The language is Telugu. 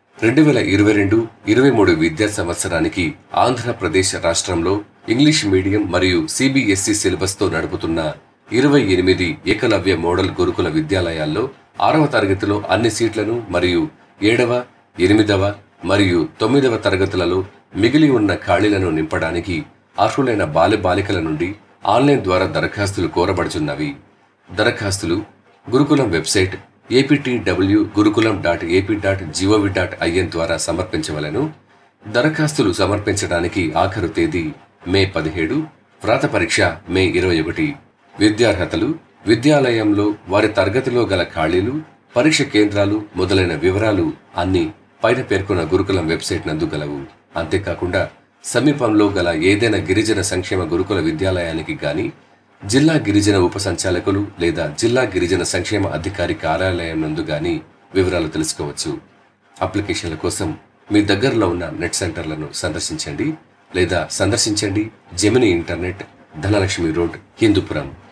రెండు వేల ఇరవై రెండు ఇరవై మూడు విద్యా సంవత్సరానికి ఆంధ్రప్రదేశ్ రాష్ట్రంలో ఇంగ్లీష్ మీడియం మరియు సిబిఎస్ఈ సిలబస్తో నడుపుతున్న ఇరవై ఎనిమిది ఏకలవ్య మోడల్ గురుకుల విద్యాలయాల్లో ఆరవ తరగతిలో అన్ని సీట్లను మరియు ఏడవ ఎనిమిదవ మరియు తొమ్మిదవ తరగతులలో మిగిలి ఉన్న ఖాళీలను నింపడానికి అర్హులైన బాల బాలికల నుండి ఆన్లైన్ ద్వారా దరఖాస్తులు కోరబడుచున్నవి దరఖాస్తులు గురుకులం website APTW gurukulam dot AP dot GOV dot IN ద్వారా సమర్పించవలను దరఖాస్తులు సమర్పించడానికి ఆఖరు తేదీ మే పదిహేడు వ్రాత పరీక్ష మే ఇరవై ఒకటి విద్యార్హతలు విద్యాలయంలో వారి తరగతిలో గల ఖాళీలు పరీక్ష కేంద్రాలు మొదలైన వివరాలు అన్ని పైన పేర్కొన్న గురుకులం వెబ్సైట్ నందు గలవు అంతేకాకుండా సమీపంలో గల ఏదైనా గిరిజన సంక్షేమ గురుకుల విద్యాలయానికి గాని జిల్లా గిరిజన ఉప సంచాలకులు లేదా జిల్లా గిరిజన సంక్షేమ అధికారి కార్యాలయం నందు గాని వివరాలు తెలుసుకోవచ్చు అప్లికేషన్ల కోసం మీ దగ్గరలో ఉన్న నెట్ సెంటర్లను సందర్శించండి లేదా సందర్శించండి Gemini internet Dhanalakshmi road Hindupuram